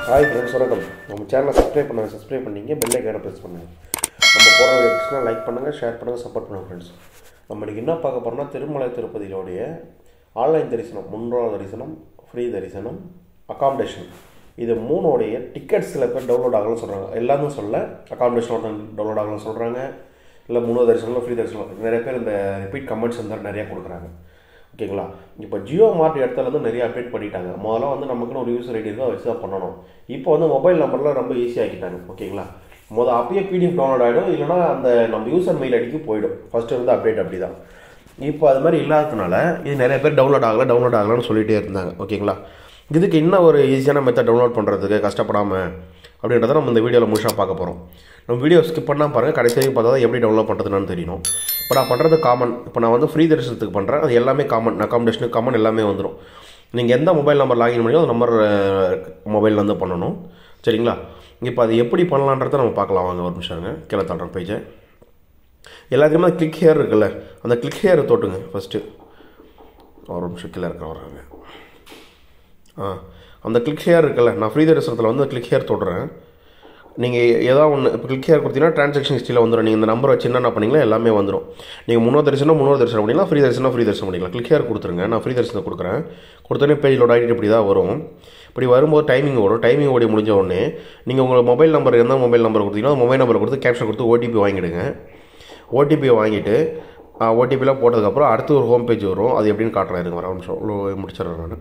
hi friends வணக்கம் நம்ம சேனலை சப்ஸ்கிரைப் பண்ணுங்கள் சப்ஸ்கிரைப் பண்ணிங்க பெல் ஐக்கான ப்ரெஸ் பண்ணுங்கள் நம்ம போகிற வீடியோஸ்னால் லைக் பண்ணுங்கள் ஷேர் பண்ணுங்கள் சப்போர்ட் பண்ணுங்கள் ஃப்ரெண்ட்ஸ் நம்ம இன்றைக்கி என்ன பார்க்க போகிறோம்னா திருமலை திருப்பதியிலுடைய ஆன்லைன் தரிசனம் முன்னோட தரிசனம் ஃப்ரீ தரிசனம் அகாமடேஷன் இது மூணோடைய டிக்கெட் சில பேர் டவுன்லோட் ஆகலன்னு சொல்கிறாங்க எல்லாமே சொல்ல அகாமடேஷன் டவுன்லோட் ஆகலன்னு சொல்கிறாங்க இல்லை முன்னோ தரிசனம் ஃப்ரீ தரிசனம் நிறைய பேர் இந்த ரிப்பீட் கமெண்ட்ஸ் வந்து நிறையா கொடுக்குறாங்க ஓகேங்களா இப்போ ஜியோ மார்ட் இடத்துல வந்து நிறைய அப்டேட் பண்ணிட்டாங்க முதல்ல வந்து நமக்குன்னு ஒரு யூசர் ஐடி இருக்கோ அதை வச்சு தான் பண்ணணும் இப்போ வந்து மொபைல் நம்பர்லாம் ரொம்ப ஈஸி ஆக்கிட்டாங்க ஓகேங்களா முதல் அப்பயே பிடிஎஃப் டவுன்லோட் ஆகிடும் இல்லைனா அந்த நம்ம யூசர் மெயில் ஐடிக்கு போயிடும் ஃபஸ்ட்டு வந்து அப்டேட் அப்படி தான் இப்போ அது மாதிரி இல்லாததுனால இது நிறைய பேர் டவுன்லோட் ஆகலை டவுன்லோட் ஆகலைன்னு சொல்லிகிட்டே இருந்தாங்க ஓகேங்களா இதுக்கு இன்னும் ஒரு ஈஸியான மெத்தட் டவுன்லோட் பண்ணுறதுக்கு கஷ்டப்படாமல் அப்படின்றத நம்ம இந்த வீடியோவில் முழுசாக பார்க்க போகிறோம் நம்ம வீடியோ ஸ்கிப் பண்ணால் பாருங்கள் கடைசி வரைக்கும் பார்த்தா தான் எப்படி டவுன்லோட் பண்ணுறதுன்னு தெரியணும் இப்போ நான் பண்ணுறது காமன் இப்போ நான் வந்து ஃப்ரீ தரிசனத்துக்கு பண்ணுறேன் அது எல்லாமே காமன் அக்காமடேஷனுக்கு காமன் எல்லாமே வந்துடும் நீங்கள் எந்த மொபைல் நம்பர் லாகின் பண்ணியோ அந்த நம்பர் மொபைல்லேருந்து பண்ணணும் சரிங்களா இப்போ அது எப்படி பண்ணலான்றதை நம்ம பார்க்கலாம் வாங்க ஒரு நிமிஷங்க கீழே தள்ளுறேன் பேஜை எல்லாத்துக்குமே கிளிக் ஹேர் இருக்குல்ல அந்த கிளிக் ஹேரை தொட்டுங்க ஃபஸ்ட்டு ஒரு நிமிஷம் கீழே இருக்க வராங்க ஆ அந்த கிளிக் ஹேர் இருக்குல்ல நான் ஃப்ரீ தரிசனத்தில் வந்து கிளிக் ஹேர் தொடுறேன் நீங்கள் ஏதாவது ஒன்று இப்போ கிளிக் ஹேர் கொடுத்தீங்கன்னா ட்ரான்சாக்ஷன் ஹிஸ்ட்ரியில் வந்துடும் நீங்கள் இந்த நம்பர் வச்சு என்னென்ன பண்ணீங்களா எல்லாமே வந்துடும் நீங்கள் முன்னோர் தரிசனம் முன்னோர் தரிசனம் பண்ணிக்கலாம் ஃப்ரீ தரிசனம் ஃப்ரீ தரிசனம் பண்ணிக்கலாம் கிளிக் ஹேர் கொடுத்துருங்க நான் ஃப்ரீ தரிசனம் கொடுக்குறேன் கொடுத்தோடனே பேஜ் லோட் ஆகிட்டு இப்படி தான் வரும் இப்படி வரும்போது டைமிங் வரும் டைமிங் ஓடி முடிஞ்ச உடனே நீங்கள் உங்கள் மொபைல் நம்பர் எந்த மொபைல் நம்பர் கொடுத்தீங்கன்னா மொபைல் நம்பர் கொடுத்து கேப்ஷன் கொடுத்து ஓடிபி வாங்கிடுங்க ஓடிபியை வாங்கிட்டு ஓடிபிலாம் போட்டதுக்கப்புறம் அடுத்து ஒரு ஹோம் பேஜ் வரும் அது எப்படின்னு காட்டுறேன் இருங்க வர நிமிஷம் முடிச்சிடுறேன் நான்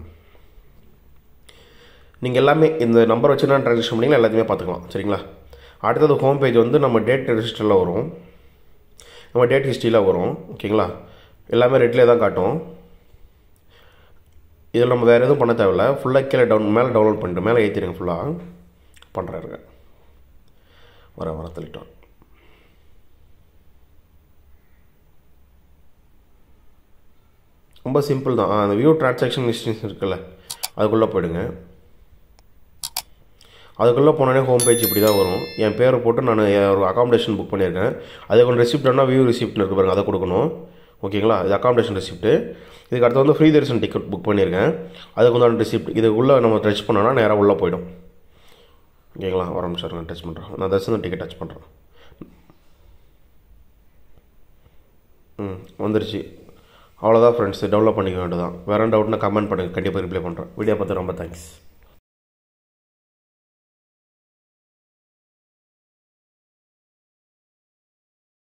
நீங்கள் எல்லாமே இந்த நம்பர் வச்சு நான் ட்ரான்சாக்ஷன் பண்ணிங்களா எல்லாத்தையுமே பார்த்துக்கலாம் சரிங்களா அடுத்தது ஹோம் பேஜ் வந்து நம்ம டேட் ரெஜிஸ்டரில் வரும் நம்ம டேட் ஹிஸ்ட்ரியில் வரும் ஓகேங்களா எல்லாமே ரெட்லேயே தான் காட்டும் இதில் நம்ம வேறு எதுவும் பண்ண தேவையில்ல ஃபுல்லாக கீழே டவுன் மேலே டவுன்லோட் பண்ணிட்டு மேலே ஏற்றிடுங்க ஃபுல்லாக பண்ணுறாருங்க வர வர தள்ளிட்டோம் ரொம்ப சிம்பிள் தான் அந்த வியூ டிரான்சாக்ஷன் ஹிஸ்ட்ரிஸ் இருக்குல்ல அதுக்குள்ளே போயிடுங்க அதுக்குள்ளே போனோடனே ஹோம் பேஜ் இப்படி தான் வரும் என் பேரை போட்டு நான் ஒரு அகாமடேஷன் புக் பண்ணியிருக்கேன் அதுக்கு ஒன்று ரெசிப்ட்னா வியூ ரெசிப்ட்னு இருக்கு பாருங்க அதை கொடுக்கணும் ஓகேங்களா இது அகாமடேஷன் ரெசிப்ட்டு இதுக்கு அடுத்து வந்து ஃப்ரீ தரிசன் டிக்கெட் புக் பண்ணியிருக்கேன் அதுக்கு வந்து ரெசிப்ட் இதுக்குள்ளே நம்ம டச் பண்ணோன்னா நேராக உள்ளே போயிடும் ஓகேங்களா ஒரு நிமிஷம் நான் டச் பண்ணுறேன் நான் தரிசனம் டிக்கெட் டச் பண்ணுறேன் ம் வந்துருச்சு அவ்வளோதான் ஃப்ரெண்ட்ஸ் டெவலப் பண்ணிக்க வேண்டியதான் வேறு டவுட்னா கமெண்ட் பண்ணுங்கள் கண்டிப்பாக ரிப்ளை பண்ணுறேன் வீடியோ பார்த்து ரொம்ப தேங்க்ஸ்